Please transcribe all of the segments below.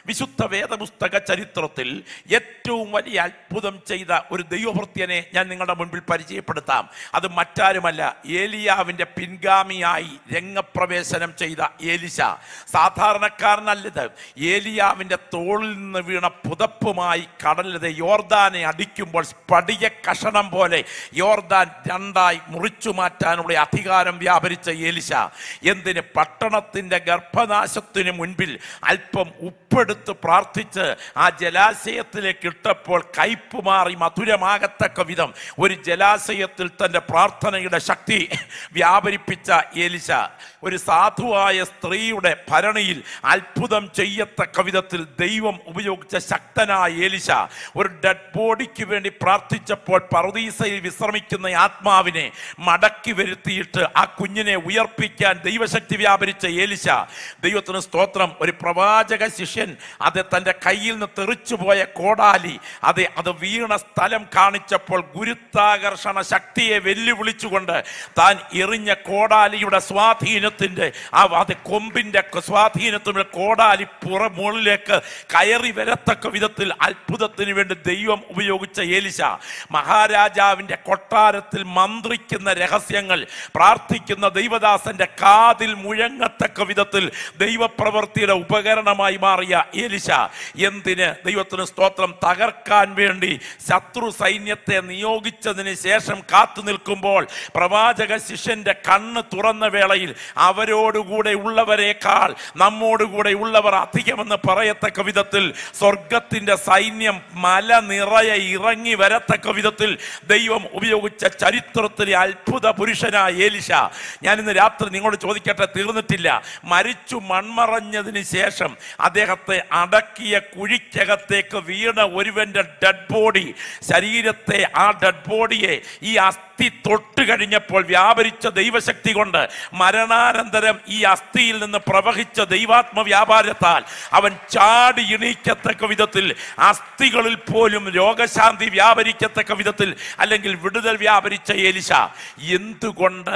വിശുദ്ധ വേദപുസ്തക ചരിത്രത്തിൽ ഏറ്റവും വലിയ അത്ഭുതം ചെയ്ത ഒരു ദൈവഭൃത്യനെ ഞാൻ നിങ്ങളുടെ മുൻപിൽ പരിചയപ്പെടുത്താം അത് മറ്റാരുമല്ല ഏലിയാവിൻ്റെ പിൻഗാമിയായി രംഗപ്രവേശനം ചെയ്ത ഏലിശ സാധാരണക്കാരനല്ലത് ഏലിയാവിൻ്റെ തോളിൽ നിന്ന് വീണ പുതപ്പുമായി കടലിത് യോർദാനെ അടിക്കുമ്പോൾ സ്പടിക കഷണം പോലെ യോർദാൻ രണ്ടായി മുറിച്ചു മാറ്റാനുള്ള അധികാരം വ്യാപരിച്ച ഏലിശ എന്തിന് പട്ടണത്തിൻ്റെ ഗർഭനാശത്തിന് മുൻപിൽ അല്പം ഉപ്പെടുത്ത് പ്രാർത്ഥിച്ച് ആ ജലാശയത്തിലേക്ക് ഇട്ടപ്പോൾ കയ്പ് മാറി മധുരമാകത്തക്ക വിധം ഒരു ജലാശയത്തിൽ തൻ്റെ പ്രാർത്ഥനയുടെ ശക്തി വ്യാപരിപ്പിച്ച ഏലിശ ഒരു സാധുവായ സ്ത്രീയുടെ ഭരണിയിൽ അത്ഭുതം ചെയ്യത്തക്ക വിധത്തിൽ ദൈവം ഉപയോഗിച്ച ശക്തനായ ഏലിശ ഒരു ഡെഡ് ബോഡിക്ക് വേണ്ടി പ്രാർത്ഥിച്ചപ്പോൾ പറുദീസയിൽ വിശ്രമിക്കുന്ന ആത്മാവിനെ മടക്കി വരുത്തിയിട്ട് ആ കുഞ്ഞിനെ ഉയർപ്പിക്കാൻ ദൈവശക്തി വ്യാപരിച്ച ഏലിശ ദൈവത്തിന് സ്തോത്രം ഒരു പ്രവാചക ശിഷ്യൻ അത് തൻ്റെ കയ്യിൽ നിന്ന് തെറിച്ചുപോയ കോടാലി അത് അത് വീണ സ്ഥലം കാണിച്ചപ്പോൾ ഗുരുത്താകർഷണ ശക്തിയെ വെല്ലുവിളിച്ചുകൊണ്ട് താൻ എറിഞ്ഞ കോടാലിയുടെ സ്വാധീനത്തിൻ്റെ ആ അത് കൊമ്പിൻ്റെ സ്വാധീനത്തിൻ്റെ കോടാലി പുറ മുകളിലേക്ക് കയറി വരത്തക്ക വിധത്തിൽ അത്ഭുതത്തിന് വേണ്ടി ദൈവം ഉപയോഗിച്ച ഏലിശ മഹാരാജാവിൻ്റെ കൊട്ടാരത്തിൽ മന്ത്രിക്കുന്ന രഹസ്യങ്ങൾ പ്രാർത്ഥിക്കുന്ന ദൈവദാസന്റെ കാതിൽ മുഴങ്ങത്തക്ക വിധത്തിൽ ദൈവപ്രവൃത്തിയുടെ ഉപകരണമായി മാറിയ ഏലിശ എന്തിന് ദൈവത്തിന് സ്തോത്രം തകർക്കാൻ വേണ്ടി ശത്രു സൈന്യത്തെ നിയോഗിച്ചതിന് ശേഷം കാത്തു നിൽക്കുമ്പോൾ പ്രവാചക ശിഷ്യന്റെ കണ്ണ് തുറന്ന വേളയിൽ അവരോടുകൂടെ ഉള്ളവരെക്കാൾ നമ്മോടുകൂടെ ഉള്ളവർ അധികമെന്ന് പറയത്തക്ക വിധത്തിൽ സ്വർഗത്തിന്റെ സൈന്യം മല നിറയെ ഇറങ്ങി വരത്തക്ക വിധത്തിൽ ദൈവം ഉപയോഗിച്ച ചരിത്രത്തിലെ അത്ഭുത പുരുഷനായ ഏലിശ ഞാൻ ഇന്ന് രാത്രി നിങ്ങളോട് ചോദിക്കട്ടെ തീർന്നിട്ടില്ല മരിച്ചു മൺമറഞ്ഞതിന് ശേഷം അദ്ദേഹത്തെ അടക്കിയ കുഴിക്കകത്തേക്ക് വീണ ഒരുവന്റെ ഡെഡ് ബോഡി ശരീരത്തെ ആ ഡെഡ് ബോഡിയെ ഈ അസ്ഥി തൊട്ട് കഴിഞ്ഞപ്പോൾ വ്യാപരിച്ച ദൈവശക്തി കൊണ്ട് മരണാനന്തരം ഈ അസ്ഥിയിൽ നിന്ന് പ്രവഹിച്ച ദൈവാത്മ വ്യാപാരത്താൽ അവൻ ചാടി ഇണീക്കത്തക്ക വിധത്തിൽ അസ്ഥികളിൽ പോലും രോഗശാന്തി വ്യാപരിക്കത്തക്ക വിധത്തിൽ അല്ലെങ്കിൽ വിടുതൽ വ്യാപരിച്ച ഏലിശ എന്തുകൊണ്ട്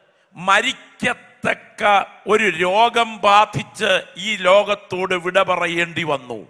മരിക്കത്തക്ക ഒരു രോഗം ബാധിച്ച് ഈ ലോകത്തോട് വിട പറയേണ്ടി വന്നു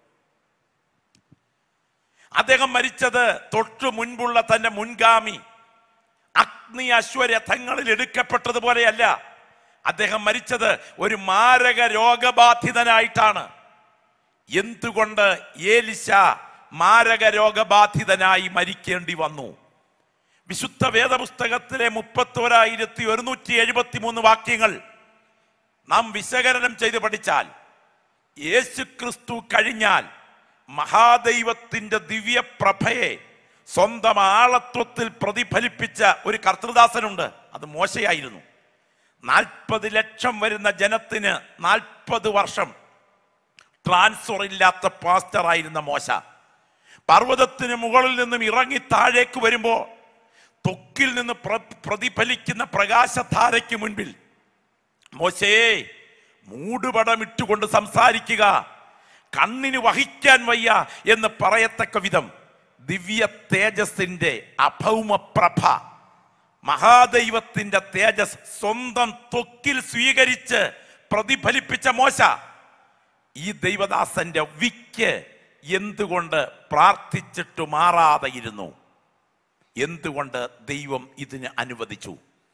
അദ്ദേഹം മരിച്ചത് തൊട്ടു മുൻപുള്ള തന്റെ മുൻഗാമി അഗ്നി അശ്വരഥങ്ങളിൽ എടുക്കപ്പെട്ടതുപോലെയല്ല അദ്ദേഹം മരിച്ചത് ഒരു മാരക രോഗബാധിതനായിട്ടാണ് എന്തുകൊണ്ട് ഏലിശ മാരക രോഗബാധിതനായി മരിക്കേണ്ടി വന്നു വിശുദ്ധ വേദപുസ്തകത്തിലെ മുപ്പത്തോരായിരത്തി ഒരുന്നൂറ്റി എഴുപത്തി മൂന്ന് വാക്യങ്ങൾ നാം വിശകലനം ചെയ്ത് പഠിച്ചാൽ യേശു ക്രിസ്തു കഴിഞ്ഞാൽ മഹാദൈവത്തിന്റെ ദിവ്യപ്രഭയെ സ്വന്തം ആളത്വത്തിൽ പ്രതിഫലിപ്പിച്ച ഒരു കർത്തൃദാസനുണ്ട് അത് മോശയായിരുന്നു നാൽപ്പത് ലക്ഷം വരുന്ന ജനത്തിന് നാൽപ്പത് വർഷം ട്രാൻസ്ഫർ ഇല്ലാത്ത പാസ്റ്റർ ആയിരുന്ന മോശ പർവ്വതത്തിന് മുകളിൽ നിന്നും ഇറങ്ങി താഴേക്ക് വരുമ്പോൾ തൊക്കിൽ നിന്ന് പ്ര- പ്രതിഫലിക്കുന്ന പ്രകാശധാരയ്ക്ക് മുൻപിൽ മോശേ മൂടുപടം ഇട്ടുകൊണ്ട് സംസാരിക്കുക കണ്ണിന് വഹിക്കാൻ വയ്യ എന്ന് പറയത്തക്ക വിധം ദിവ്യ തേജസ്സിന്റെ അഭൗമപ്രഭ മഹാദൈവത്തിന്റെ തേജസ് സ്വന്തം ത്വക്കിൽ സ്വീകരിച്ച് പ്രതിഫലിപ്പിച്ച മോശ ഈ ദൈവദാസന്റെ വിക്ക് എന്തുകൊണ്ട് പ്രാർത്ഥിച്ചിട്ട് മാറാതെ ഇരുന്നു എന്തുകൊണ്ട് ദൈവം ഇതിന് അനുവദിച്ചു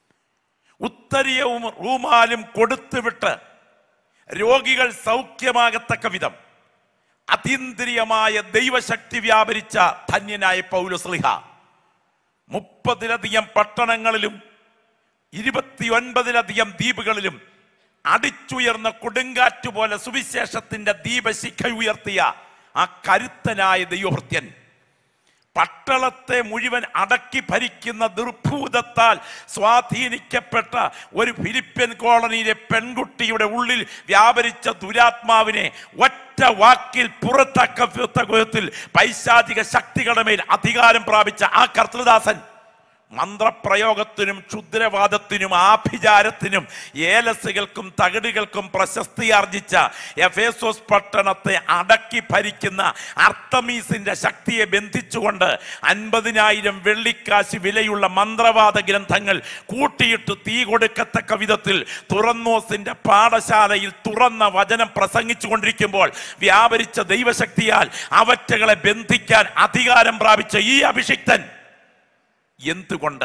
ഉത്തരീയവും റൂമാലും കൊടുത്തുവിട്ട് രോഗികൾ സൗഖ്യമാകത്തക്ക വിധം അതീന്ദ്രിയമായ ദൈവശക്തി വ്യാപരിച്ച ധന്യനായ പൗലസ്ലിഹ മുപ്പതിലധികം പട്ടണങ്ങളിലും ഇരുപത്തിയൊൻപതിലധികം ദ്വീപുകളിലും അടിച്ചുയർന്ന കൊടുങ്കാറ്റ് പോലെ സുവിശേഷത്തിന്റെ ദീപശിഖ ഉയർത്തിയ ആ കരുത്തനായ ദൈവഭൃത്യൻ പട്ടളത്തെ മുഴുവൻ അടക്കി ഭരിക്കുന്ന ദുർഭൂതത്താൽ സ്വാധീനിക്കപ്പെട്ട ഒരു ഫിലിപ്പിയൻ കോളനിയിലെ പെൺകുട്ടിയുടെ ഉള്ളിൽ വ്യാപരിച്ച ദുരാത്മാവിനെ ഒറ്റ വാക്കിൽ പുറത്തക്ക വിധത്തിൽ പൈശാചിക ശക്തികളുടെ മേൽ അധികാരം പ്രാപിച്ച ആ കർത്തൃദാസൻ മന്ത്രപ്രയോഗത്തിനും ക്ഷുദ്രവാദത്തിനും ആഭിചാരത്തിനും ഏലസുകൾക്കും തകിടുകൾക്കും പ്രശസ്തി ആർജിച്ച എഫേസോസ് പട്ടണത്തെ അടക്കി ഭരിക്കുന്ന അർത്തമീസിന്റെ ശക്തിയെ ബന്ധിച്ചുകൊണ്ട് അൻപതിനായിരം വെള്ളിക്കാശ് വിലയുള്ള മന്ത്രവാദ ഗ്രന്ഥങ്ങൾ കൂട്ടിയിട്ട് തീ കൊടുക്കത്തക്ക വിധത്തിൽ തുറന്നോസിന്റെ പാഠശാലയിൽ തുറന്ന വചനം പ്രസംഗിച്ചു കൊണ്ടിരിക്കുമ്പോൾ വ്യാപരിച്ച ദൈവശക്തിയാൽ അവറ്റകളെ ബന്ധിക്കാൻ അധികാരം പ്രാപിച്ച ഈ അഭിഷിക്തൻ എന്തുകൊണ്ട്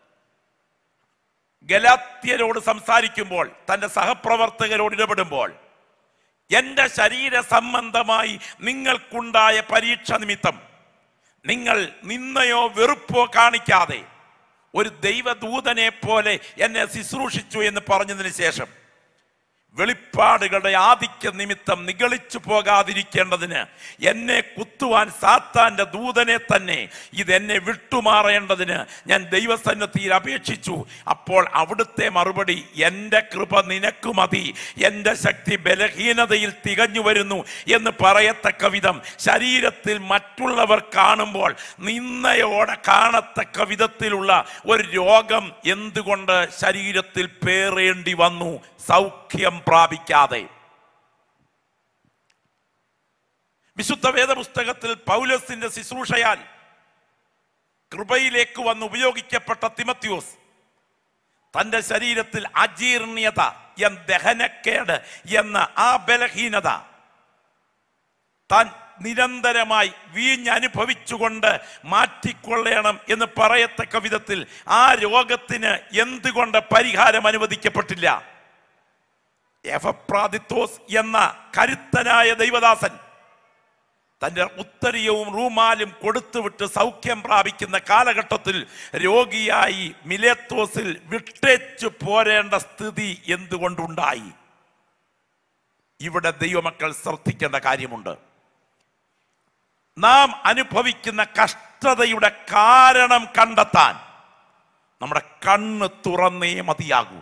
ഗലാത്യരോട് സംസാരിക്കുമ്പോൾ തന്റെ സഹപ്രവർത്തകരോട് ഇടപെടുമ്പോൾ എന്റെ ശരീര സംബന്ധമായി നിങ്ങൾക്കുണ്ടായ പരീക്ഷ നിമിത്തം നിങ്ങൾ നിന്നയോ വെറുപ്പോ കാണിക്കാതെ ഒരു ദൈവദൂതനെ പോലെ എന്നെ ശുശ്രൂഷിച്ചു എന്ന് പറഞ്ഞതിന് ശേഷം വെളിപ്പാടുകളുടെ ആധിക്യ നിമിത്തം നിഗളിച്ചു പോകാതിരിക്കേണ്ടതിന് എന്നെ കുത്തുവാൻ സാത്താന്റെ ദൂതനെ തന്നെ ഇതെന്നെ വിട്ടുമാറേണ്ടതിന് ഞാൻ ദൈവസന്നദ്ധിയിൽ അപേക്ഷിച്ചു അപ്പോൾ അവിടുത്തെ മറുപടി എൻ്റെ കൃപ നിനക്ക് മതി എൻ്റെ ശക്തി ബലഹീനതയിൽ തികഞ്ഞു വരുന്നു എന്ന് പറയത്തക്ക വിധം ശരീരത്തിൽ മറ്റുള്ളവർ കാണുമ്പോൾ നിന്നയോടെ കാണത്തക്ക വിധത്തിലുള്ള ഒരു രോഗം എന്തുകൊണ്ട് ശരീരത്തിൽ പേറേണ്ടി വന്നു സൗഖ്യം പ്രാപിക്കാതെ വിശുദ്ധ വേദപുസ്തകത്തിൽ പൗലസിന്റെ ശുശ്രൂഷയാൽ കൃപയിലേക്ക് വന്ന് ഉപയോഗിക്കപ്പെട്ട തിമത്യോസ് തന്റെ ശരീരത്തിൽ അജീർണ്യത എന്ന ദഹനക്കേട് എന്ന ആ ബലഹീനത താൻ നിരന്തരമായി വീഞ്ഞനുഭവിച്ചുകൊണ്ട് മാറ്റിക്കൊള്ളണം എന്ന് പറയത്തക്ക വിധത്തിൽ ആ രോഗത്തിന് എന്തുകൊണ്ട് പരിഹാരം അനുവദിക്കപ്പെട്ടില്ല എഫപ്രാദിത്തോസ് എന്ന കരുത്തനായ ദൈവദാസൻ തന്റെ ഉത്തരീയവും റൂമാലും കൊടുത്തുവിട്ട് സൗഖ്യം പ്രാപിക്കുന്ന കാലഘട്ടത്തിൽ രോഗിയായി മിലേത്തോസിൽ വിട്ടേച്ചു പോരേണ്ട സ്ഥിതി എന്തുകൊണ്ടുണ്ടായി ഇവിടെ ദൈവമക്കൾ ശ്രദ്ധിക്കേണ്ട കാര്യമുണ്ട് നാം അനുഭവിക്കുന്ന കഷ്ടതയുടെ കാരണം കണ്ടെത്താൻ നമ്മുടെ കണ്ണ് തുറന്നേ മതിയാകൂ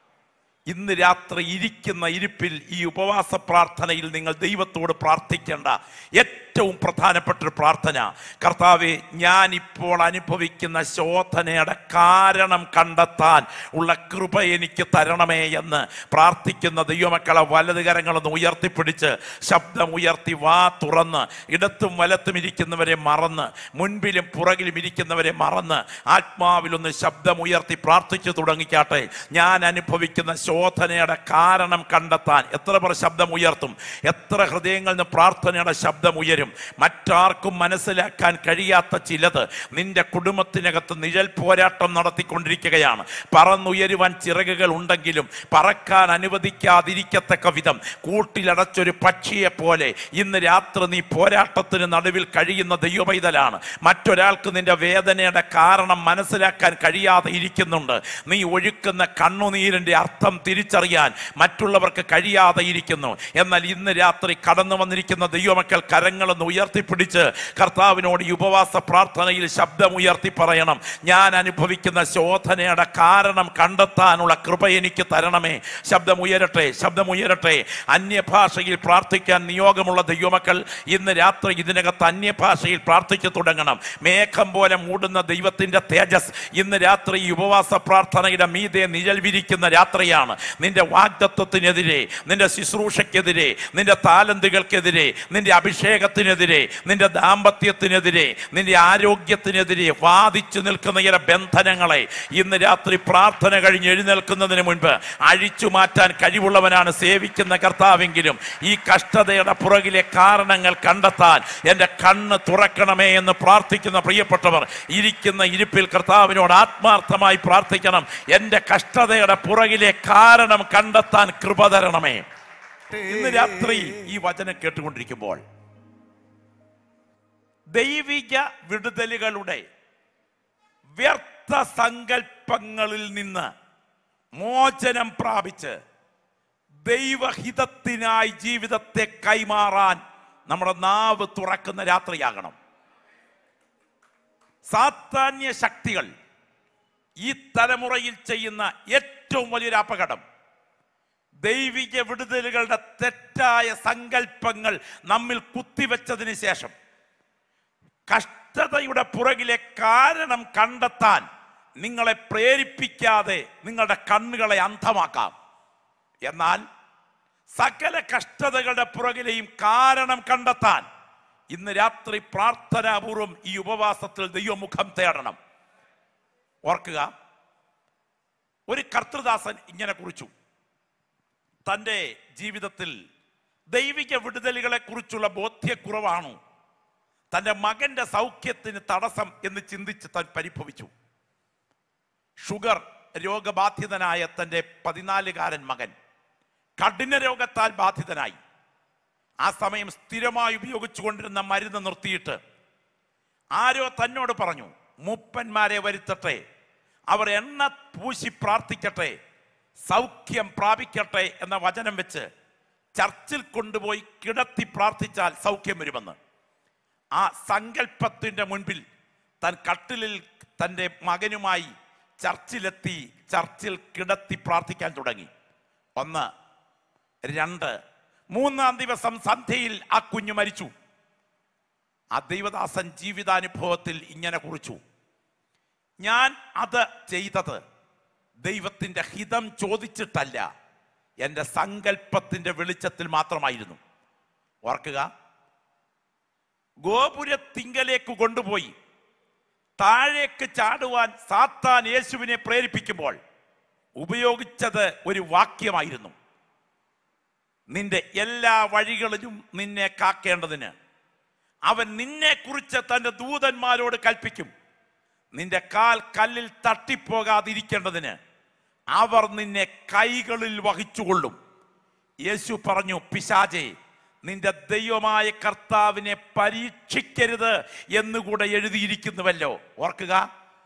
ഇന്ന് രാത്രി ഇരിക്കുന്ന ഇരിപ്പിൽ ഈ ഉപവാസ പ്രാർത്ഥനയിൽ നിങ്ങൾ ദൈവത്തോട് പ്രാർത്ഥിക്കേണ്ട ഏറ്റവും പ്രധാനപ്പെട്ട ഒരു പ്രാർത്ഥന കർത്താവെ ഞാൻ ഇപ്പോൾ അനുഭവിക്കുന്ന ശോധനയുടെ കാരണം കണ്ടെത്താൻ ഉള്ള കൃപ എനിക്ക് തരണമേ എന്ന് പ്രാർത്ഥിക്കുന്ന ദൈവമക്കളെ വലതുകരങ്ങളൊന്ന് ഉയർത്തിപ്പിടിച്ച് ശബ്ദം ഉയർത്തി വാ തുറന്ന് ഇടത്തും വലത്തും ഇരിക്കുന്നവരെ മറന്ന് മുൻപിലും പുറകിലും ഇരിക്കുന്നവരെ മറന്ന് ആത്മാവിലൊന്ന് ശബ്ദം ഉയർത്തി പ്രാർത്ഥിച്ചു തുടങ്ങിക്കാട്ടെ ഞാൻ അനുഭവിക്കുന്ന ശോധനയുടെ കാരണം കണ്ടെത്താൻ എത്ര പേർ ശബ്ദം ഉയർത്തും എത്ര ഹൃദയങ്ങളിൽ നിന്ന് പ്രാർത്ഥനയുടെ ശബ്ദം ഉയരും മറ്റാർക്കും മനസ്സിലാക്കാൻ കഴിയാത്ത ചിലത് നിന്റെ കുടുംബത്തിനകത്ത് നിഴൽ പോരാട്ടം നടത്തിക്കൊണ്ടിരിക്കുകയാണ് പറന്നുയരുവാൻ ചിറകുകൾ ഉണ്ടെങ്കിലും പറക്കാൻ അനുവദിക്കാതിരിക്കത്തക്ക വിധം കൂട്ടിലടച്ചൊരു പക്ഷിയെ പോലെ ഇന്ന് രാത്രി നീ പോരാട്ടത്തിന് നടുവിൽ കഴിയുന്ന ദൈവപൈതലാണ് മറ്റൊരാൾക്ക് നിന്റെ വേദനയുടെ കാരണം മനസ്സിലാക്കാൻ കഴിയാതെ ഇരിക്കുന്നുണ്ട് നീ ഒഴുക്കുന്ന കണ്ണുനീരിന്റെ അർത്ഥം തിരിച്ചറിയാൻ മറ്റുള്ളവർക്ക് കഴിയാതെ ഇരിക്കുന്നു എന്നാൽ ഇന്ന് രാത്രി കടന്നു വന്നിരിക്കുന്ന ദൈവമക്കൾ കരങ്ങളൊന്ന് ഉയർത്തിപ്പിടിച്ച് കർത്താവിനോട് ഈ ഉപവാസ പ്രാർത്ഥനയിൽ ശബ്ദം ഉയർത്തി പറയണം ഞാൻ അനുഭവിക്കുന്ന ശോധനയുടെ കാരണം കണ്ടെത്താനുള്ള കൃപ എനിക്ക് തരണമേ ശബ്ദം ഉയരട്ടെ ശബ്ദം ഉയരട്ടെ അന്യഭാഷയിൽ പ്രാർത്ഥിക്കാൻ നിയോഗമുള്ള ദൈവമക്കൾ ഇന്ന് രാത്രി ഇതിനകത്ത് അന്യഭാഷയിൽ പ്രാർത്ഥിച്ചു തുടങ്ങണം മേഘം പോലെ മൂടുന്ന ദൈവത്തിന്റെ തേജസ് ഇന്ന് രാത്രി ഈ ഉപവാസ പ്രാർത്ഥനയുടെ മീതെ നിഴൽ വിരിക്കുന്ന രാത്രിയാണ് നിന്റെ വാഗ്ദത്വത്തിനെതിരെ നിന്റെ ശുശ്രൂഷയ്ക്കെതിരെ നിന്റെ താലന്തുകൾക്കെതിരെ നിന്റെ അഭിഷേകത്തിനെതിരെ നിന്റെ ദാമ്പത്യത്തിനെതിരെ നിന്റെ ആരോഗ്യത്തിനെതിരെ വാദിച്ചു നിൽക്കുന്ന ചില ബന്ധനങ്ങളെ ഇന്ന് രാത്രി പ്രാർത്ഥന കഴിഞ്ഞ് എഴുന്നേൽക്കുന്നതിന് മുൻപ് അഴിച്ചു മാറ്റാൻ കഴിവുള്ളവനാണ് സേവിക്കുന്ന കർത്താവെങ്കിലും ഈ കഷ്ടതയുടെ പുറകിലെ കാരണങ്ങൾ കണ്ടെത്താൻ എൻ്റെ കണ്ണ് തുറക്കണമേ എന്ന് പ്രാർത്ഥിക്കുന്ന പ്രിയപ്പെട്ടവർ ഇരിക്കുന്ന ഇരിപ്പിൽ കർത്താവിനോട് ആത്മാർത്ഥമായി പ്രാർത്ഥിക്കണം എൻ്റെ കഷ്ടതയുടെ പുറകിലെ കാരണം കണ്ടെത്താൻ കൃപ തരണമേ ഇന്ന് രാത്രി ഈ വചനം കേട്ടുകൊണ്ടിരിക്കുമ്പോൾ ദൈവിക വിടുതലുകളുടെ വ്യർത്ഥ സങ്കല്പങ്ങളിൽ നിന്ന് മോചനം പ്രാപിച്ച് ദൈവഹിതത്തിനായി ജീവിതത്തെ കൈമാറാൻ നമ്മുടെ നാവ് തുറക്കുന്ന രാത്രിയാകണം സാത്താന്യ ശക്തികൾ ഈ തലമുറയിൽ ചെയ്യുന്ന ഏറ്റവും വലിയൊരു അപകടം ദൈവിക വിടുതലുകളുടെ തെറ്റായ സങ്കല്പങ്ങൾ നമ്മിൽ കുത്തിവെച്ചതിന് ശേഷം കഷ്ടതയുടെ പുറകിലെ കാരണം കണ്ടെത്താൻ നിങ്ങളെ പ്രേരിപ്പിക്കാതെ നിങ്ങളുടെ കണ്ണുകളെ അന്ധമാക്കാം എന്നാൽ സകല കഷ്ടതകളുടെ പുറകിലെയും കാരണം കണ്ടെത്താൻ ഇന്ന് രാത്രി പ്രാർത്ഥനാപൂർവം ഈ ഉപവാസത്തിൽ ദൈവമുഖം തേടണം ഓർക്കുക ഒരു കർത്തൃദാസൻ ഇങ്ങനെ കുറിച്ചു തൻ്റെ ജീവിതത്തിൽ ദൈവിക വിടുതലുകളെ കുറിച്ചുള്ള ബോധ്യക്കുറവാണോ തൻ്റെ മകന്റെ സൗഖ്യത്തിന് തടസ്സം എന്ന് ചിന്തിച്ച് താൻ പരിഭവിച്ചു ഷുഗർ രോഗബാധിതനായ തൻ്റെ പതിനാലുകാരൻ മകൻ കഠിന രോഗത്താൽ ബാധിതനായി ആ സമയം സ്ഥിരമായി ഉപയോഗിച്ചുകൊണ്ടിരുന്ന മരുന്ന് നിർത്തിയിട്ട് ആരോ തന്നോട് പറഞ്ഞു മൂപ്പന്മാരെ വരുത്തട്ടെ അവർ എണ്ണ പൂശി പ്രാർത്ഥിക്കട്ടെ സൗഖ്യം പ്രാപിക്കട്ടെ എന്ന വചനം വെച്ച് ചർച്ചിൽ കൊണ്ടുപോയി കിടത്തി പ്രാർത്ഥിച്ചാൽ സൗഖ്യം വരുമെന്ന് ആ സങ്കല്പത്തിന്റെ മുൻപിൽ താൻ കട്ടിലിൽ തൻ്റെ മകനുമായി ചർച്ചിലെത്തി ചർച്ചിൽ കിടത്തി പ്രാർത്ഥിക്കാൻ തുടങ്ങി ഒന്ന് രണ്ട് മൂന്നാം ദിവസം സന്ധ്യയിൽ ആ കുഞ്ഞു മരിച്ചു ആ ദൈവദാസൻ ജീവിതാനുഭവത്തിൽ ഇങ്ങനെ കുറിച്ചു ഞാൻ അത് ചെയ്തത് ദൈവത്തിന്റെ ഹിതം ചോദിച്ചിട്ടല്ല എൻ്റെ സങ്കല്പത്തിന്റെ വെളിച്ചത്തിൽ മാത്രമായിരുന്നു ഓർക്കുക ഗോപുരത്തിങ്കലേക്ക് കൊണ്ടുപോയി താഴേക്ക് ചാടുവാൻ സാത്താൻ യേശുവിനെ പ്രേരിപ്പിക്കുമ്പോൾ ഉപയോഗിച്ചത് ഒരു വാക്യമായിരുന്നു നിന്റെ എല്ലാ വഴികളിലും നിന്നെ കാക്കേണ്ടതിന് അവൻ നിന്നെ കുറിച്ച് തന്റെ ദൂതന്മാരോട് കൽപ്പിക്കും നിന്റെ കാൽ കല്ലിൽ തട്ടിപ്പോകാതിരിക്കേണ്ടതിന് അവർ നിന്നെ കൈകളിൽ വഹിച്ചുകൊള്ളും യേശു പറഞ്ഞു പിശാചേ നിന്റെ ദൈവമായ കർത്താവിനെ പരീക്ഷിക്കരുത് എന്നുകൂടെ എഴുതിയിരിക്കുന്നുവല്ലോ ഓർക്കുക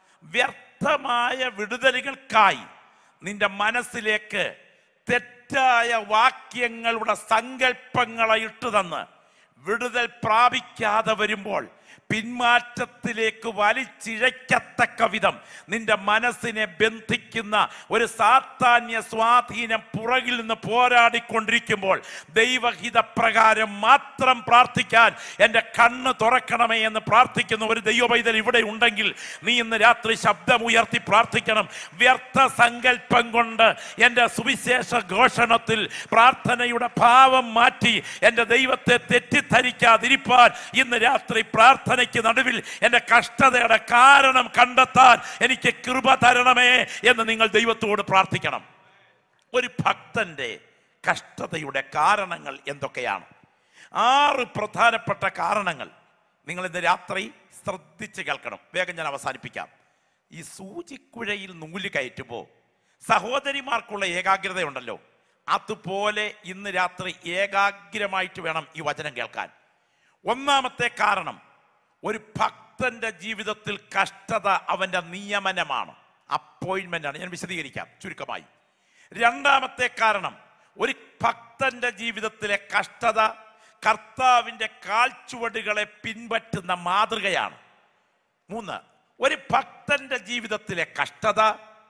വ്യർത്ഥമായ വിടുതലുകൾക്കായി നിന്റെ മനസ്സിലേക്ക് തെറ്റായ വാക്യങ്ങളുടെ സങ്കല്പങ്ങളെ ഇട്ടുതന്ന് വിടുതൽ പ്രാപിക്കാതെ വരുമ്പോൾ പിന്മാറ്റത്തിലേക്ക് വലിച്ചിഴയ്ക്കത്തക്ക വിധം നിന്റെ മനസ്സിനെ ബന്ധിക്കുന്ന ഒരു സാത്താന്യ സ്വാധീനം പുറകിൽ നിന്ന് പോരാടിക്കൊണ്ടിരിക്കുമ്പോൾ ദൈവഹിത പ്രകാരം മാത്രം പ്രാർത്ഥിക്കാൻ എൻ്റെ കണ്ണ് തുറക്കണമേ എന്ന് പ്രാർത്ഥിക്കുന്ന ഒരു ദൈവപൈതൽ ഇവിടെ ഉണ്ടെങ്കിൽ നീ ഇന്ന് രാത്രി ശബ്ദമുയർത്തി പ്രാർത്ഥിക്കണം വ്യർത്ഥ സങ്കല്പം കൊണ്ട് എൻ്റെ സുവിശേഷ ഘോഷണത്തിൽ പ്രാർത്ഥനയുടെ ഭാവം മാറ്റി എൻ്റെ ദൈവത്തെ തെറ്റിദ്ധരിക്കാതിരിപ്പാൻ ഇന്ന് രാത്രി പ്രാർത്ഥനയ്ക്ക് നടുവിൽ എൻ്റെ കഷ്ടതയുടെ കാരണം കണ്ടെത്താൻ എനിക്ക് കൃപ തരണമേ എന്ന് നിങ്ങൾ ദൈവത്തോട് പ്രാർത്ഥിക്കണം ഒരു ഭക്തന്റെ കഷ്ടതയുടെ കാരണങ്ങൾ എന്തൊക്കെയാണ് ആറ് പ്രധാനപ്പെട്ട കാരണങ്ങൾ നിങ്ങൾ ഇന്ന് രാത്രി ശ്രദ്ധിച്ച് കേൾക്കണം വേഗം ഞാൻ അവസാനിപ്പിക്കാം ഈ സൂചിക്കുഴയിൽ നൂല് കയറ്റുമ്പോൾ സഹോദരിമാർക്കുള്ള ഏകാഗ്രതയുണ്ടല്ലോ അതുപോലെ ഇന്ന് രാത്രി ഏകാഗ്രമായിട്ട് വേണം ഈ വചനം കേൾക്കാൻ ഒന്നാമത്തെ കാരണം ഒരു ഭക്തന്റെ ജീവിതത്തിൽ കഷ്ടത അവന്റെ നിയമനമാണ് അപ്പോയിന്റ്മെന്റ് ആണ് ഞാൻ വിശദീകരിക്കാം ചുരുക്കമായി രണ്ടാമത്തെ കാരണം ഒരു ഭക്തന്റെ ജീവിതത്തിലെ കഷ്ടത കർത്താവിന്റെ കാൽച്ചുവടുകളെ പിൻപറ്റുന്ന മാതൃകയാണ് മൂന്ന് ഒരു ഭക്തന്റെ ജീവിതത്തിലെ കഷ്ടത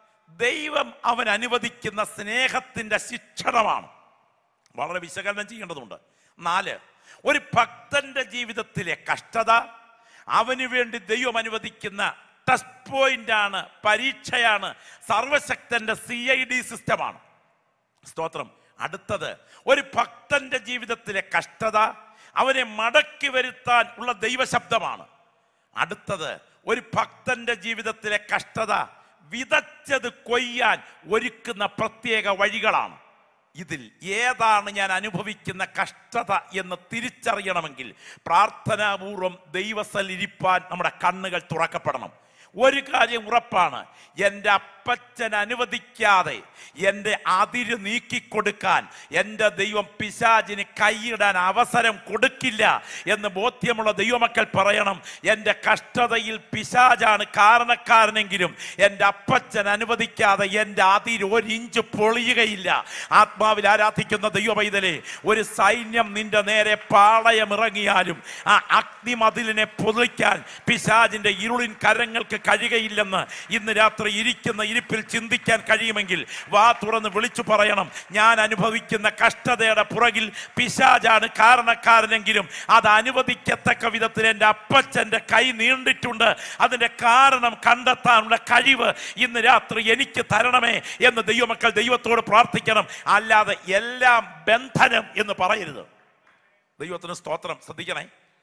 ദൈവം അവൻ അനുവദിക്കുന്ന സ്നേഹത്തിന്റെ ശിക്ഷണമാണ് വളരെ വിശകലനം ചെയ്യേണ്ടതുണ്ട് നാല് ഒരു ഭക്തന്റെ ജീവിതത്തിലെ കഷ്ടത അവന് വേണ്ടി ദൈവം അനുവദിക്കുന്ന ടെസ്റ്റ് പോയിന്റ് ആണ് പരീക്ഷയാണ് സർവശക്തന്റെ സി ഐ ഡി സിസ്റ്റമാണ് സ്തോത്രം അടുത്തത് ഒരു ഭക്തന്റെ ജീവിതത്തിലെ കഷ്ടത അവനെ മടക്കി വരുത്താൻ ഉള്ള ദൈവശബ്ദമാണ് അടുത്തത് ഒരു ഭക്തന്റെ ജീവിതത്തിലെ കഷ്ടത വിതച്ചത് കൊയ്യാൻ ഒരുക്കുന്ന പ്രത്യേക വഴികളാണ് ഇതിൽ ഏതാണ് ഞാൻ അനുഭവിക്കുന്ന കഷ്ടത എന്ന് തിരിച്ചറിയണമെങ്കിൽ പ്രാർത്ഥനാപൂർവം ദൈവസൽ ഇരിപ്പാൻ നമ്മുടെ കണ്ണുകൾ തുറക്കപ്പെടണം ഒരു കാര്യം ഉറപ്പാണ് എൻ്റെ അപ്പച്ചൻ അനുവദിക്കാതെ എൻ്റെ അതിര് നീക്കിക്കൊടുക്കാൻ എൻ്റെ ദൈവം പിശാചിന് കൈയിടാൻ അവസരം കൊടുക്കില്ല എന്ന് ബോധ്യമുള്ള ദൈവമക്കൾ പറയണം എൻ്റെ കഷ്ടതയിൽ പിശാചാണ് കാരണക്കാരനെങ്കിലും എൻ്റെ അപ്പച്ചൻ അനുവദിക്കാതെ എൻ്റെ അതിര് ഒരു ഇഞ്ച് പൊളിയുകയില്ല ആത്മാവിൽ ആരാധിക്കുന്ന ദൈവപൈതലെ ഒരു സൈന്യം നിന്റെ നേരെ പാളയമിറങ്ങിയാലും ആ അഗ്നിമതിലിനെ പൊതിക്കാൻ പിശാചിന്റെ ഇരുളിൻ കരങ്ങൾക്ക് കഴിയുകയില്ലെന്ന് ഇന്ന് രാത്രി ഇരിക്കുന്ന ഇരിപ്പിൽ ചിന്തിക്കാൻ കഴിയുമെങ്കിൽ വാ തുറന്ന് വിളിച്ചു പറയണം ഞാൻ അനുഭവിക്കുന്ന കഷ്ടതയുടെ പുറകിൽ പിശാചാണ് കാരണക്കാരനെങ്കിലും അത് അനുവദിക്കത്തക്ക വിധത്തിൽ എൻ്റെ അപ്പച്ചൻ്റെ കൈ നീണ്ടിട്ടുണ്ട് അതിൻ്റെ കാരണം കണ്ടെത്താനുള്ള കഴിവ് ഇന്ന് രാത്രി എനിക്ക് തരണമേ എന്ന് ദൈവമക്കൾ ദൈവത്തോട് പ്രാർത്ഥിക്കണം അല്ലാതെ എല്ലാം ബന്ധനം എന്ന് പറയരുത് ദൈവത്തിന് സ്തോത്രം ശ്രദ്ധിക്കണേ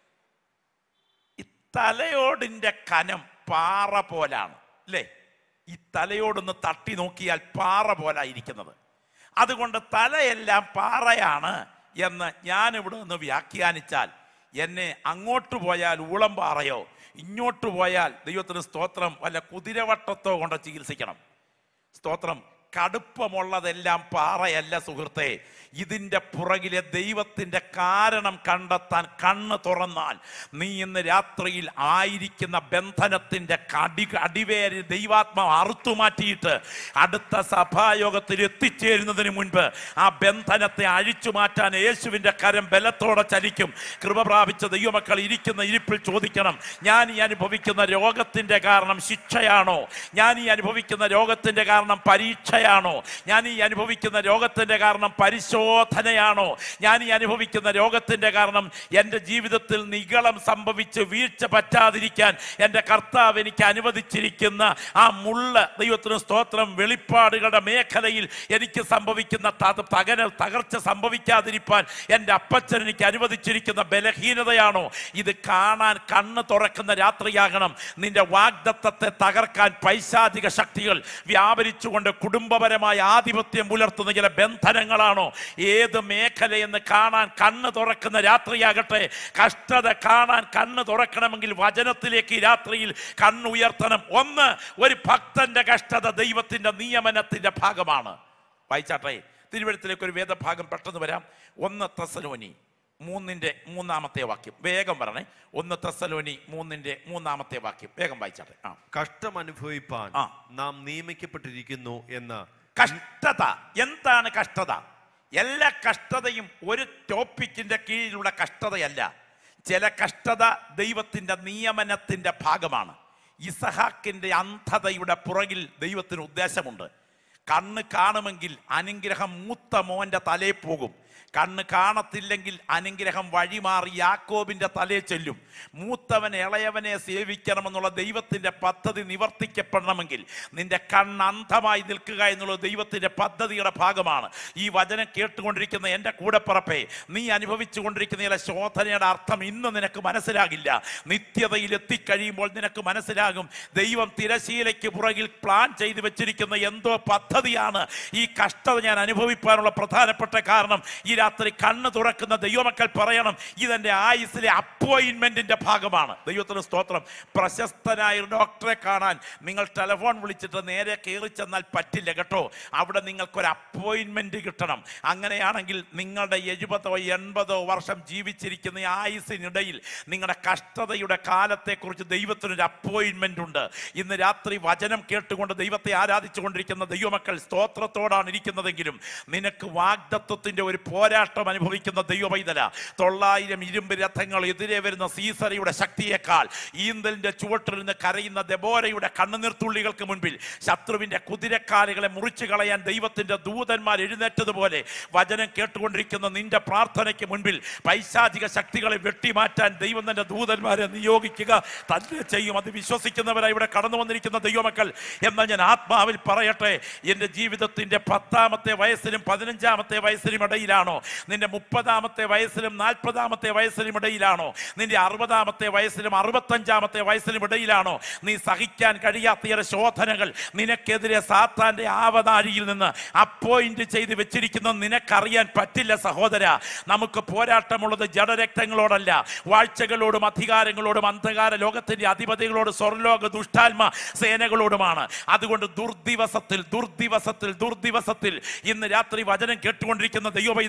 ഈ തലയോടിന്റെ കനം പാറ പോലാണ് അല്ലേ ഈ തലയോടൊന്ന് തട്ടി നോക്കിയാൽ പാറ പോലായിരിക്കുന്നത് അതുകൊണ്ട് തലയെല്ലാം പാറയാണ് എന്ന് ഞാൻ ഇവിടെ നിന്ന് വ്യാഖ്യാനിച്ചാൽ എന്നെ അങ്ങോട്ട് പോയാൽ ഊളം പാറയോ ഇങ്ങോട്ട് പോയാൽ ദൈവത്തിന് സ്തോത്രം വല്ല കുതിരവട്ടത്തോ കൊണ്ട് ചികിത്സിക്കണം സ്തോത്രം കടുപ്പമുള്ളതെല്ലാം പാറയല്ല സുഹൃത്തെ ഇതിൻ്റെ പുറകിലെ ദൈവത്തിൻ്റെ കാരണം കണ്ടെത്താൻ കണ്ണ് തുറന്നാൽ നീ ഇന്ന് രാത്രിയിൽ ആയിരിക്കുന്ന ബന്ധനത്തിൻ്റെ അടി അടിവേര് ദൈവാത്മാവ് അറുത്തു മാറ്റിയിട്ട് അടുത്ത സഭായോഗത്തിൽ എത്തിച്ചേരുന്നതിന് മുൻപ് ആ ബന്ധനത്തെ അഴിച്ചു മാറ്റാൻ യേശുവിൻ്റെ കരം ബലത്തോടെ ചലിക്കും കൃപ പ്രാപിച്ച ദൈവമക്കൾ ഇരിക്കുന്ന ഇരിപ്പിൽ ചോദിക്കണം ഞാൻ ഈ അനുഭവിക്കുന്ന രോഗത്തിൻ്റെ കാരണം ശിക്ഷയാണോ ഞാൻ ഈ അനുഭവിക്കുന്ന രോഗത്തിൻ്റെ കാരണം പരീക്ഷയാണോ ഞാൻ ഈ അനുഭവിക്കുന്ന രോഗത്തിൻ്റെ കാരണം പരിശോധനയാണോ ഞാൻ ഈ അനുഭവിക്കുന്ന രോഗത്തിൻ്റെ കാരണം എൻ്റെ ജീവിതത്തിൽ നിഗളം സംഭവിച്ച് വീഴ്ച പറ്റാതിരിക്കാൻ എൻ്റെ കർത്താവ് എനിക്ക് അനുവദിച്ചിരിക്കുന്ന ആ മുള്ള ദൈവത്തിന് സ്തോത്രം വെളിപ്പാടുകളുടെ മേഖലയിൽ എനിക്ക് സംഭവിക്കുന്ന ത- തകര തകർച്ച സംഭവിക്കാതിരിക്കാൻ എൻ്റെ അപ്പച്ചൻ എനിക്ക് അനുവദിച്ചിരിക്കുന്ന ബലഹീനതയാണോ ഇത് കാണാൻ കണ്ണ് തുറക്കുന്ന രാത്രിയാകണം നിന്റെ വാഗ്ദത്തത്തെ തകർക്കാൻ പൈശാചിക ശക്തികൾ വ്യാപരിച്ചുകൊണ്ട് കുടുംബപരമായ ആധിപത്യം പുലർത്തുന്ന ചില ബന്ധനങ്ങളാണോ ഏത് മേഖലയെന്ന് കാണാൻ കണ്ണ് തുറക്കുന്ന രാത്രിയാകട്ടെ കഷ്ടത കാണാൻ കണ്ണ് തുറക്കണമെങ്കിൽ വചനത്തിലേക്ക് ഈ രാത്രിയിൽ കണ്ണുയർത്തണം ഒന്ന് ഒരു ഭക്തന്റെ കഷ്ടത ദൈവത്തിന്റെ നിയമനത്തിന്റെ ഭാഗമാണ് വായിച്ചാട്ടെ തിരുവഴുത്തിലേക്ക് ഒരു വേദഭാഗം പെട്ടെന്ന് വരാം ഒന്ന് തെസലോനി മൂന്നിന്റെ മൂന്നാമത്തെ വാക്യം വേഗം പറഞ്ഞേ ഒന്ന് തെസലോനി മൂന്നിന്റെ മൂന്നാമത്തെ വാക്യം വേഗം വായിച്ചാട്ടെ ആ കഷ്ടം അനുഭവിപ്പാൻ ആ. നാം നിയമിക്കപ്പെട്ടിരിക്കുന്നു എന്ന് കഷ്ടത എന്താണ് കഷ്ടത എല്ലാ കഷ്ടതയും ഒരു ടോപ്പിക്കിന്റെ കീഴിലുള്ള കഷ്ടതയല്ല ചില കഷ്ടത ദൈവത്തിന്റെ നിയമനത്തിന്റെ ഭാഗമാണ് ഇസഹാക്കിന്റെ അന്ധതയുടെ പുറകിൽ ദൈവത്തിന് ഉദ്ദേശമുണ്ട് കണ്ണ് കാണുമെങ്കിൽ അനുഗ്രഹം മൂത്ത മോന്റെ തലേ പോകും കണ്ണ് കാണത്തില്ലെങ്കിൽ അനുഗ്രഹം വഴിമാറി യാക്കോബിന്റെ തലേ ചെല്ലും മൂത്തവൻ ഇളയവനെ സേവിക്കണമെന്നുള്ള ദൈവത്തിന്റെ പദ്ധതി നിവർത്തിക്കപ്പെടണമെങ്കിൽ നിന്റെ കണ്ണ് അന്ധമായി നിൽക്കുക എന്നുള്ള ദൈവത്തിന്റെ പദ്ധതിയുടെ ഭാഗമാണ് ഈ വചനം കേട്ടുകൊണ്ടിരിക്കുന്ന എൻ്റെ കൂടെപ്പറപ്പേ നീ അനുഭവിച്ചു കൊണ്ടിരിക്കുന്ന ചില ശോധനയുടെ അർത്ഥം ഇന്ന് നിനക്ക് മനസ്സിലാകില്ല നിത്യതയിൽ എത്തിക്കഴിയുമ്പോൾ നിനക്ക് മനസ്സിലാകും ദൈവം തിരശീലയ്ക്ക് പുറകിൽ പ്ലാൻ ചെയ്തു വെച്ചിരിക്കുന്ന എന്തോ പദ്ധതിയാണ് ഈ കഷ്ടത ഞാൻ അനുഭവിക്കാനുള്ള പ്രധാനപ്പെട്ട കാരണം ഈ രാത്രി കണ്ണ് തുറക്കുന്ന ദൈവമക്കൾ പറയണം ഇതെന്റെ ആയുസിലെ അപ്പോയിന്റ്മെന്റിന്റെ ഭാഗമാണ് ദൈവത്തിന് സ്തോത്രം പ്രശസ്തനായ ഒരു ഡോക്ടറെ കാണാൻ നിങ്ങൾ ടെലിഫോൺ വിളിച്ചിട്ട് നേരെ കയറി ചെന്നാൽ പറ്റില്ല കേട്ടോ അവിടെ നിങ്ങൾക്കൊരു അപ്പോയിന്റ്മെന്റ് കിട്ടണം അങ്ങനെയാണെങ്കിൽ നിങ്ങളുടെ എഴുപതോ എൺപതോ വർഷം ജീവിച്ചിരിക്കുന്ന ഈ ആയുസിനിടയിൽ നിങ്ങളുടെ കഷ്ടതയുടെ കാലത്തെക്കുറിച്ച് ദൈവത്തിനൊരു അപ്പോയിന്റ്മെന്റ് ഉണ്ട് ഇന്ന് രാത്രി വചനം കേട്ടുകൊണ്ട് ദൈവത്തെ ആരാധിച്ചുകൊണ്ടിരിക്കുന്ന ദൈവമക്കൾ സ്തോത്രത്തോടാണ് ഇരിക്കുന്നതെങ്കിലും നിനക്ക് വാഗ്ദത്വത്തിന്റെ ഒരു പോരാട്ടം അനുഭവിക്കുന്ന ദൈവപൈതല തൊള്ളായിരം ഇരുമ്പ് രഥങ്ങൾ എതിരെ വരുന്ന സീസറയുടെ ശക്തിയേക്കാൾ ഈന്തലിന്റെ ചുവട്ടിൽ നിന്ന് കരയുന്ന ദബോരയുടെ കണ്ണുനീർത്തുള്ളികൾക്ക് മുൻപിൽ ശത്രുവിന്റെ കുതിരക്കാലുകളെ മുറിച്ചു കളയാൻ ദൈവത്തിന്റെ ദൂതന്മാർ എഴുന്നേറ്റതുപോലെ വചനം കേട്ടുകൊണ്ടിരിക്കുന്ന നിന്റെ പ്രാർത്ഥനയ്ക്ക് മുൻപിൽ പൈശാചിക ശക്തികളെ വെട്ടിമാറ്റാൻ ദൈവം തന്റെ ദൂതന്മാരെ നിയോഗിക്കുക തന്നെ ചെയ്യും അത് വിശ്വസിക്കുന്നവരായി ഇവിടെ കടന്നു വന്നിരിക്കുന്ന ദൈവമക്കൾ എന്നാൽ ഞാൻ ആത്മാവിൽ പറയട്ടെ എൻ്റെ ജീവിതത്തിന്റെ പത്താമത്തെ വയസ്സിലും പതിനഞ്ചാമത്തെ വയസ്സിലും ഇടയിലാണോ നിന്റെ മുപ്പതാമത്തെ വയസ്സിലും നാൽപ്പതാമത്തെ വയസ്സിലും ഇടയിലാണോ നിന്റെ അറുപതാമത്തെ വയസ്സിലും അറുപത്തഞ്ചാമത്തെ വയസ്സിലും ഇടയിലാണോ നീ സഹിക്കാൻ കഴിയാത്ത ചില ശോധനകൾ നിനക്കെതിരെ സാത്താന്റെ ആവനാഴിയിൽ നിന്ന് അപ്പോയിന്റ് ചെയ്ത് വെച്ചിരിക്കുന്ന നിനക്കറിയാൻ പറ്റില്ല സഹോദര നമുക്ക് പോരാട്ടമുള്ളത് ജഡരക്തങ്ങളോടല്ല വാഴ്ചകളോടും അധികാരങ്ങളോടും അന്ധകാര ലോകത്തിന്റെ അധിപതികളോട് സ്വർലോക ദുഷ്ടാത്മ സേനകളോടുമാണ് അതുകൊണ്ട് ദുർദിവസത്തിൽ ദുർദിവസത്തിൽ ദുർദിവസത്തിൽ ഇന്ന് രാത്രി വചനം കേട്ടുകൊണ്ടിരിക്കുന്ന ദൈവപൈതൽ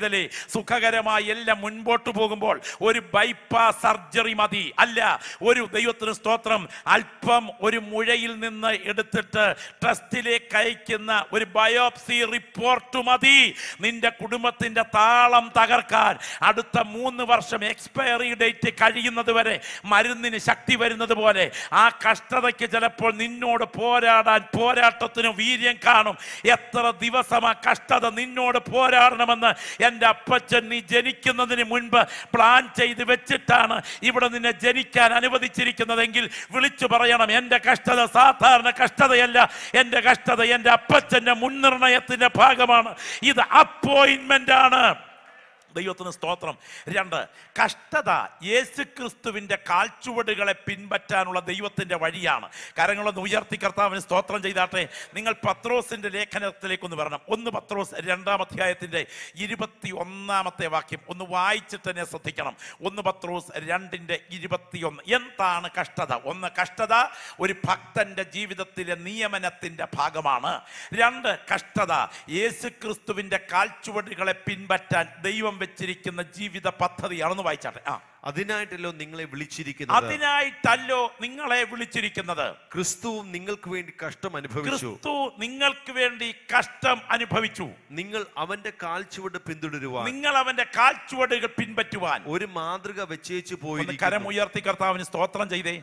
പൈതലെ സുഖകരമായി എല്ലാം മുൻപോട്ട് പോകുമ്പോൾ ഒരു ബൈപ്പാസ് സർജറി മതി അല്ല ഒരു ദൈവത്തിന് സ്തോത്രം അല്പം ഒരു മുഴയിൽ നിന്ന് എടുത്തിട്ട് ട്രസ്റ്റിലേക്ക് അയക്കുന്ന ഒരു ബയോപ്സി റിപ്പോർട്ട് മതി നിന്റെ കുടുംബത്തിന്റെ താളം തകർക്കാൻ അടുത്ത മൂന്ന് വർഷം എക്സ്പയറി ഡേറ്റ് കഴിയുന്നത് വരെ മരുന്നിന് ശക്തി വരുന്നത് പോലെ ആ കഷ്ടതയ്ക്ക് ചിലപ്പോൾ നിന്നോട് പോരാടാൻ പോരാട്ടത്തിന് വീര്യം കാണും എത്ര ദിവസം ആ കഷ്ടത നിന്നോട് പോരാടണമെന്ന് എൻ്റെ അപ്പച്ചൻ നീ ജനിക്കുന്നതിന് മുൻപ് പ്ലാൻ ചെയ്ത് വെച്ചിട്ടാണ് ഇവിടെ നിന്നെ ജനിക്കാൻ അനുവദിച്ചിരിക്കുന്നതെങ്കിൽ വിളിച്ചു പറയണം എൻ്റെ കഷ്ടത സാധാരണ കഷ്ടതയല്ല എൻ്റെ കഷ്ടത എൻ്റെ അപ്പച്ചൻ്റെ മുൻനിർണയത്തിൻ്റെ ഭാഗമാണ് ഇത് അപ്പോയിൻമെൻ്റ് ആണ് ദൈവത്തിന് സ്തോത്രം രണ്ട് കഷ്ടത യേശുക്രിസ്തുവിന്റെ കാൽച്ചുവടുകളെ പിൻപറ്റാനുള്ള ദൈവത്തിന്റെ വഴിയാണ് കരങ്ങളൊന്ന് ഉയർത്തി കർത്താവിന് സ്തോത്രം ചെയ്താട്ടെ നിങ്ങൾ പത്രോസിന്റെ ലേഖനത്തിലേക്ക് ഒന്ന് വരണം ഒന്ന് പത്രോസ് രണ്ടാം അധ്യായത്തിന്റെ ഇരുപത്തി ഒന്നാമത്തെ വാക്യം ഒന്ന് വായിച്ചിട്ട് തന്നെ ശ്രദ്ധിക്കണം ഒന്ന് പത്രോസ് രണ്ടിന്റെ ഇരുപത്തിയൊന്ന് എന്താണ് കഷ്ടത ഒന്ന് കഷ്ടത ഒരു ഭക്തന്റെ ജീവിതത്തിലെ നിയമനത്തിന്റെ ഭാഗമാണ് രണ്ട് കഷ്ടത യേശുക്രിസ്തുവിന്റെ കാൽച്ചുവടുകളെ പിൻപറ്റാൻ ദൈവം വെച്ചിരിക്കുന്ന ജീവിത പദ്ധതിയാണെന്ന് വായിച്ചാട്ടെ ആ അതിനായിട്ടല്ലോ നിങ്ങളെ വിളിച്ചിരിക്കുന്നത് അതിനായിട്ടല്ലോ നിങ്ങളെ വിളിച്ചിരിക്കുന്നത് ക്രിസ്തുവും നിങ്ങൾക്ക് വേണ്ടി കഷ്ടം അനുഭവിച്ചു ക്രിസ്തു നിങ്ങൾക്ക് വേണ്ടി കഷ്ടം അനുഭവിച്ചു നിങ്ങൾ അവന്റെ കാൽച്ചുവട് പിന്തുടരുവാൻ നിങ്ങൾ അവന്റെ കാൽച്ചുവടുകൾ പിൻപറ്റുവാൻ ഒരു മാതൃക വെച്ചേച്ചു ഒന്ന് പോയി കരം ഉയർത്തി കർത്താവിന് സ്തോത്രം ചെയ്തേ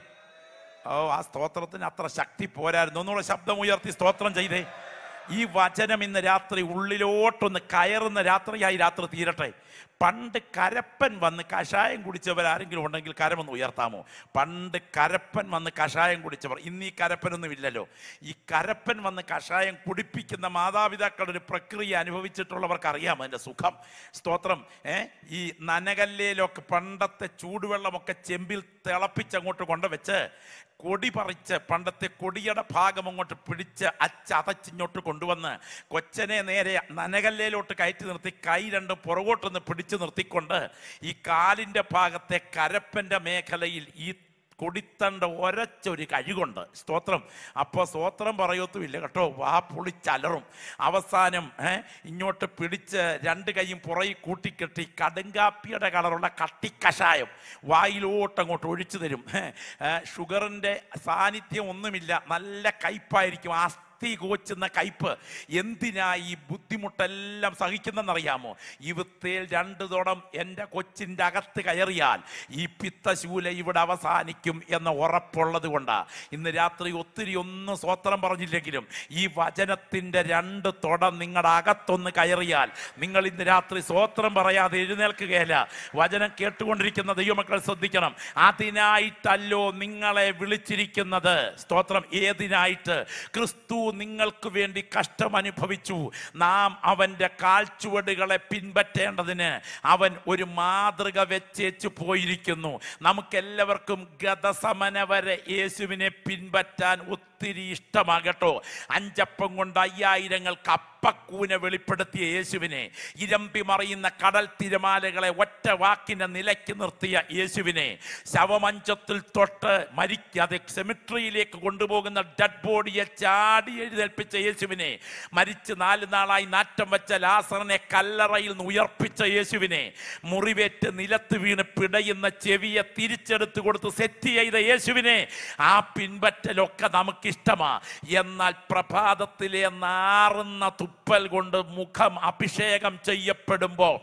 ഓ ആ സ്തോത്രത്തിന് അത്ര ശക്തി പോരായിരുന്നു ഒന്നുകൂടെ ശബ്ദം ഉയർത്തി സ്തോത്രം ചെയ്തേ ഈ വചനം ഇന്ന് രാത്രി ഉള്ളിലോട്ടൊന്ന് കയറുന്ന രാത്രിയായി രാത്രി തീരട്ടെ പണ്ട് കരപ്പൻ വന്ന് കഷായം കുടിച്ചവർ ആരെങ്കിലും ഉണ്ടെങ്കിൽ കരമൊന്ന് ഉയർത്താമോ പണ്ട് കരപ്പൻ വന്ന് കഷായം കുടിച്ചവർ ഇന്ന് ഈ കരപ്പനൊന്നും ഇല്ലല്ലോ ഈ കരപ്പൻ വന്ന് കഷായം കുടിപ്പിക്കുന്ന മാതാപിതാക്കളുടെ ഒരു പ്രക്രിയ അനുഭവിച്ചിട്ടുള്ളവർക്ക് അറിയാം അതിൻ്റെ സുഖം സ്തോത്രം ഏ ഈ നനകല്ലേലൊക്കെ പണ്ടത്തെ ചൂടുവെള്ളമൊക്കെ ചെമ്പിൽ തിളപ്പിച്ചങ്ങോട്ട് കൊണ്ടുവച്ച് കൊടി പറിച്ച് പണ്ടത്തെ കൊടിയുടെ ഭാഗം അങ്ങോട്ട് പിടിച്ച് അച്ചതച്ചിങ്ങോട്ട് കൊണ്ടുവന്ന് കൊച്ചനെ നേരെ നനകല്ലേലോട്ട് കയറ്റി നിർത്തി കൈ രണ്ടും പുറകോട്ടൊന്ന് പിടിച്ചു നിർത്തിക്കൊണ്ട് ഈ കാലിൻ്റെ ഭാഗത്തെ കരപ്പൻ്റെ മേഖലയിൽ ഈ കൊടിത്തണ്ട ഒരച്ചൊരു കഴുകുണ്ട് സ്തോത്രം അപ്പോൾ സ്തോത്രം പറയത്തുമില്ല കേട്ടോ വാ പൊളിച്ചലറും അവസാനം ഏ, ഇങ്ങോട്ട് പിടിച്ച് രണ്ട് കൈയും പുറകിൽ കൂട്ടിക്കെട്ടി കടുങ്കാപ്പിയുടെ കളറുള്ള കട്ടിക്കഷായം വായിലോട്ട് അങ്ങോട്ട് ഒഴിച്ചു തരും ഏ, ഏ, ഷുഗറിൻ്റെ സാന്നിധ്യം ഒന്നുമില്ല നല്ല കയ്പായിരിക്കും ആ അസ്ഥി കോച്ചുന്ന കയ്പ് എന്തിനാ ഈ ബുദ്ധിമുട്ടെല്ലാം സഹിക്കുന്നെന്നറിയാമോ ഈ വിത്തേൽ രണ്ട് തോടം എൻ്റെ കൊച്ചിൻ്റെ അകത്ത് കയറിയാൽ ഈ പിത്തശൂല ഇവിടെ അവസാനിക്കും എന്ന ഉറപ്പുള്ളത് കൊണ്ടാ ഇന്ന് രാത്രി ഒത്തിരി ഒന്നും സ്വോത്രം പറഞ്ഞില്ലെങ്കിലും ഈ വചനത്തിൻ്റെ രണ്ട് തുടം നിങ്ങളുടെ അകത്തൊന്ന് കയറിയാൽ നിങ്ങൾ ഇന്ന് രാത്രി സ്വോത്രം പറയാതെ എഴുന്നേൽക്കുകയല്ല വചനം കേട്ടുകൊണ്ടിരിക്കുന്ന ദൈവമക്കൾ ശ്രദ്ധിക്കണം അതിനായിട്ടല്ലോ നിങ്ങളെ വിളിച്ചിരിക്കുന്നത് സ്തോത്രം ഏതിനായിട്ട് ക്രിസ്തു നിങ്ങൾക്ക് വേണ്ടി കഷ്ടം അനുഭവിച്ചു നാം അവൻ്റെ കാൽച്ചുവടുകളെ പിൻപറ്റേണ്ടതിന് അവൻ ഒരു മാതൃക വെച്ചേച്ചു പോയിരിക്കുന്നു നമുക്കെല്ലാവർക്കും ഗതസമന വരെ യേശുവിനെ പിൻപറ്റാൻ ഒത്തിരി ഇഷ്ടമാകട്ടോ അഞ്ചപ്പം കൊണ്ട് അയ്യായിരങ്ങൾക്ക് അപ്പക്കൂനെ വെളിപ്പെടുത്തിയ യേശുവിനെ ഇരമ്പി മറിയുന്ന കടൽ തിരമാലകളെ ഒറ്റ വാക്കിന്റെ നിലയ്ക്ക് നിർത്തിയ യേശുവിനെ ശവമഞ്ചത്തിൽ തൊട്ട് മരിക്കാതെ സെമിട്രിയിലേക്ക് കൊണ്ടുപോകുന്ന ഡെഡ് ബോഡിയെ ചാടി എഴുന്നേൽപ്പിച്ച യേശുവിനെ മരിച്ച് നാല് നാളായി നാറ്റം വെച്ച ലാസറിനെ കല്ലറയിൽ നിന്ന് ഉയർപ്പിച്ച യേശുവിനെ മുറിവേറ്റ് നിലത്ത് വീണ് പിടയുന്ന ചെവിയെ തിരിച്ചെടുത്ത് കൊടുത്ത് സെറ്റ് ചെയ്ത യേശുവിനെ ആ പിൻപറ്റലൊക്കെ നമുക്കിഷ്ടമാ എന്നാൽ പ്രഭാതത്തിലെ നാറുന്ന തുപ്പൽ കൊണ്ട് മുഖം അഭിഷേകം ചെയ്യപ്പെടുമ്പോൾ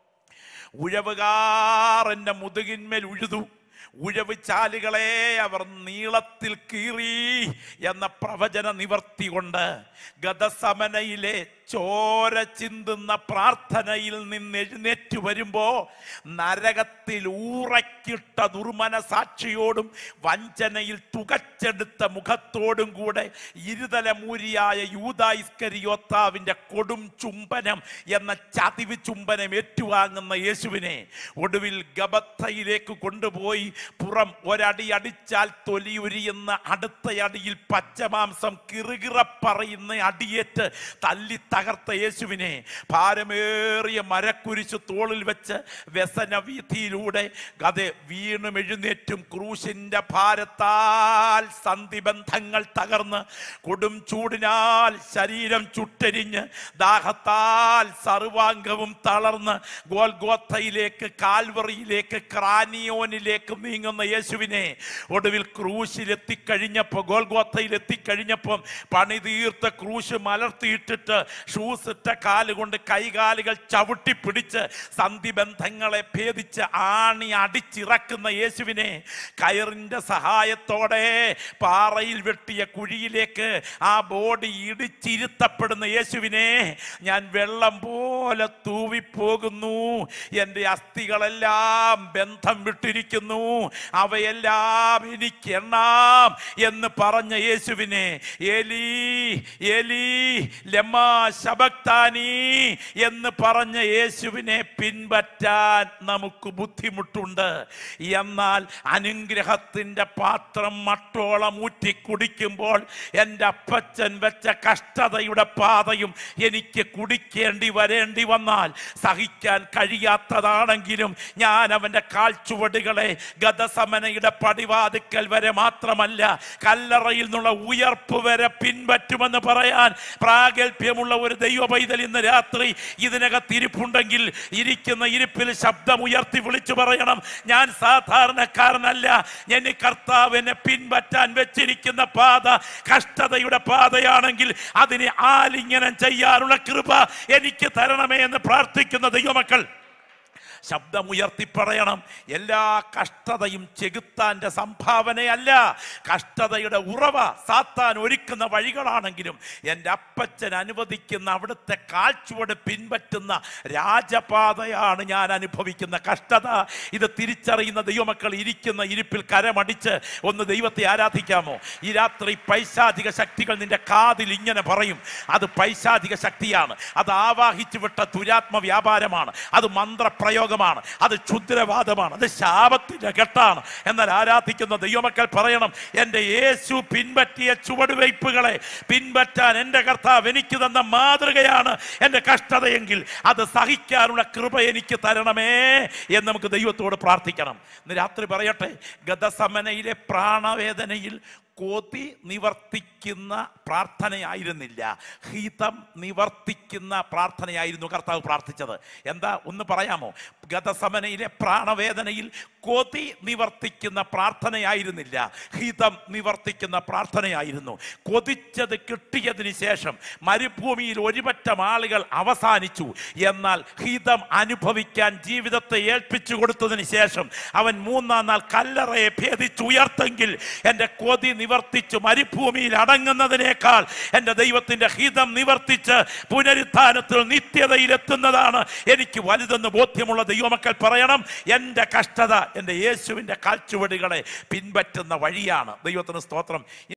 ഉഴവുകാരൻ്റെ മുതുകിന്മേൽ ഉഴുതു ഉഴവ് ചാലുകളെ അവർ നീളത്തിൽ കീറി എന്ന പ്രവചന നിവർത്തി കൊണ്ട് ഗതസമനയിലെ ചോര ചിന്തുന്ന പ്രാർത്ഥനയിൽ നിന്ന് എഴുന്നേറ്റ് വരുമ്പോ നരകത്തിൽ ഊറക്കിട്ട ദുർമന സാക്ഷിയോടും വഞ്ചനയിൽ തുകച്ചെടുത്ത മുഖത്തോടും കൂടെ ഇരുതലമൂരിയായ യൂതായിസ്കരിയോത്താവിന്റെ കൊടും ചുംബനം എന്ന ചതിവ് ചുംബനം ഏറ്റുവാങ്ങുന്ന യേശുവിനെ ഒടുവിൽ ഗബത്തയിലേക്ക് കൊണ്ടുപോയി പുറം ഒരടി അടിച്ചാൽ തൊലി ഉരിയുന്ന അടുത്തയടിയിൽ പച്ചമാംസം കിറുകിറ പറയുന്ന അടിയേറ്റ് തല്ലി തകർത്ത യേശുവിനെ ഭാരമേറിയ മരക്കുരിശ് തോളിൽ വെച്ച് വ്യസന വീഥിയിലൂടെ അത് വീണും എഴുന്നേറ്റും ക്രൂശിന്റെ ഭാരത്താൽ സന്ധിബന്ധങ്ങൾ തകർന്ന് കൊടും ചൂടിനാൽ ശരീരം ചുട്ടരിഞ്ഞ് ദാഹത്താൽ സർവാംഗവും തളർന്ന് ഗോൽഗോത്തയിലേക്ക് കാൽവറിയിലേക്ക് ക്രാനിയോനിലേക്ക് നീങ്ങുന്ന യേശുവിനെ ഒടുവിൽ ക്രൂശിൽ എത്തിക്കഴിഞ്ഞപ്പോൾ ഗോൽഗോത്തയിൽ എത്തിക്കഴിഞ്ഞപ്പം പണി തീർത്ത ക്രൂശ് മലർത്തിയിട്ടിട്ട് ഷൂസ് ഇട്ട കാലുകൊണ്ട് കൈകാലുകൾ ചവിട്ടി പിടിച്ച് സന്ധിബന്ധങ്ങളെ ഭേദിച്ച് ആണി അടിച്ചിറക്കുന്ന യേശുവിനെ കയറിന്റെ സഹായത്തോടെ പാറയിൽ വെട്ടിയ കുഴിയിലേക്ക് ആ ബോഡി ഇടിച്ചിരുത്തപ്പെടുന്ന യേശുവിനെ ഞാൻ വെള്ളം പോലെ തൂവിപ്പോകുന്നു എൻ്റെ അസ്ഥികളെല്ലാം ബന്ധം വിട്ടിരിക്കുന്നു അവയെല്ലാം എനിക്ക് എണ്ണാം എന്ന് പറഞ്ഞ യേശുവിനെ എലി എലി ലമാ ശബക്താനി എന്ന് പറഞ്ഞ യേശുവിനെ പിൻപറ്റാൻ നമുക്ക് ബുദ്ധിമുട്ടുണ്ട് എന്നാൽ അനുഗ്രഹത്തിൻ്റെ പാത്രം മട്ടോളം ഊറ്റി കുടിക്കുമ്പോൾ എൻ്റെ അപ്പച്ചൻ വെച്ച കഷ്ടതയുടെ പാതയും എനിക്ക് കുടിക്കേണ്ടി വരേണ്ടി വന്നാൽ സഹിക്കാൻ കഴിയാത്തതാണെങ്കിലും ഞാൻ അവൻ്റെ കാൽച്ചുവടുകളെ ഗതസമനയുടെ പടിവാതിക്കൽ വരെ മാത്രമല്ല കല്ലറയിൽ നിന്നുള്ള ഉയർപ്പ് വരെ പിൻപറ്റുമെന്ന് പറയാൻ പ്രാഗൽഭ്യമുള്ള ഒരു ദൈവ പൈതൽ ഇന്ന് രാത്രി ഇതിനകത്ത് ഇരിപ്പുണ്ടെങ്കിൽ ഇരിക്കുന്ന ഇരിപ്പിൽ ശബ്ദമുയർത്തി വിളിച്ചു പറയണം ഞാൻ സാധാരണക്കാരനല്ല എന്നെ കർത്താവ് എന്നെ പിൻപറ്റാൻ വെച്ചിരിക്കുന്ന പാത കഷ്ടതയുടെ പാതയാണെങ്കിൽ അതിനെ ആലിംഗനം ചെയ്യാനുള്ള കൃപ എനിക്ക് തരണമേ എന്ന് പ്രാർത്ഥിക്കുന്ന ദൈവമക്കൾ ശബ്ദമുയർത്തി പറയണം എല്ലാ കഷ്ടതയും ചെകുത്താന്റെ സംഭാവനയല്ല കഷ്ടതയുടെ ഉറവ സാത്താൻ ഒരുക്കുന്ന വഴികളാണെങ്കിലും എൻ്റെ അപ്പച്ചൻ അനുവദിക്കുന്ന അവിടുത്തെ കാഴ്ചയോട് പിൻപറ്റുന്ന രാജപാതയാണ് ഞാൻ അനുഭവിക്കുന്ന കഷ്ടത ഇത് തിരിച്ചറിയുന്ന ദൈവമക്കൾ ഇരിക്കുന്ന ഇരിപ്പിൽ കരമടിച്ച് ഒന്ന് ദൈവത്തെ ആരാധിക്കാമോ ഈ രാത്രി പൈശാചിക ശക്തികൾ നിന്റെ കാതിൽ ഇങ്ങനെ പറയും അത് പൈശാചിക ശക്തിയാണ് അത് ആവാഹിച്ചു വിട്ട ദുരാത്മ വ്യാപാരമാണ് അത് മന്ത്രപ്രയോഗമാണ് അത് ക്ഷുദ്രവാദമാണ് അത് ശാപത്തിന്റെ ഘട്ടാണ് എന്നാൽ ആരാധിക്കുന്ന ദൈവമക്കൾ പറയണം എൻ്റെ യേശു പിൻപറ്റിയ ചുവടുവയ്പ്പുകളെ പിൻപറ്റാൻ എൻ്റെ കർത്താവ് എനിക്ക് തന്ന മാതൃകയാണ് എൻ്റെ കഷ്ടതയെങ്കിൽ അത് സഹിക്കാനുള്ള കൃപ എനിക്ക് തരണമേ എന്ന് നമുക്ക് ദൈവത്തോട് പ്രാർത്ഥിക്കണം ഇന്ന് രാത്രി പറയട്ടെ ഗതസമനയിലെ പ്രാണവേദനയിൽ കൊതി നിവർത്തിക്കുന്ന പ്രാർത്ഥനയായിരുന്നില്ല ഹിതം നിവർത്തിക്കുന്ന പ്രാർത്ഥനയായിരുന്നു കർത്താവ് പ്രാർത്ഥിച്ചത് എന്താ ഒന്ന് പറയാമോ ഗതസമനയിലെ പ്രാണവേദനയിൽ കൊതി നിവർത്തിക്കുന്ന പ്രാർത്ഥനയായിരുന്നില്ല ഹിതം നിവർത്തിക്കുന്ന പ്രാർത്ഥനയായിരുന്നു കൊതിച്ചത് കിട്ടിയതിന് ശേഷം മരുഭൂമിയിൽ ഒരുപറ്റം ആളുകൾ അവസാനിച്ചു എന്നാൽ ഹിതം അനുഭവിക്കാൻ ജീവിതത്തെ ഏൽപ്പിച്ചു കൊടുത്തതിന് ശേഷം അവൻ മൂന്നാം നാൾ കല്ലറയെ ഭേദിച്ചുയർത്തെങ്കിൽ എൻ്റെ കൊതി നിവർത്തിച്ച് മരുഭൂമിയിൽ അടങ്ങുന്നതിനേക്കാൾ എൻ്റെ ദൈവത്തിൻ്റെ ഹിതം നിവർത്തിച്ച് പുനരുത്ഥാനത്തിൽ നിത്യതയിൽ എത്തുന്നതാണ് എനിക്ക് വലുതെന്ന് ബോധ്യമുള്ള ദൈവമക്കൾ പറയണം എൻ്റെ കഷ്ടത എൻ്റെ യേശുവിൻ്റെ കാൽച്ചുവടുകളെ പിൻപറ്റുന്ന വഴിയാണ് ദൈവത്തിന് സ്തോത്രം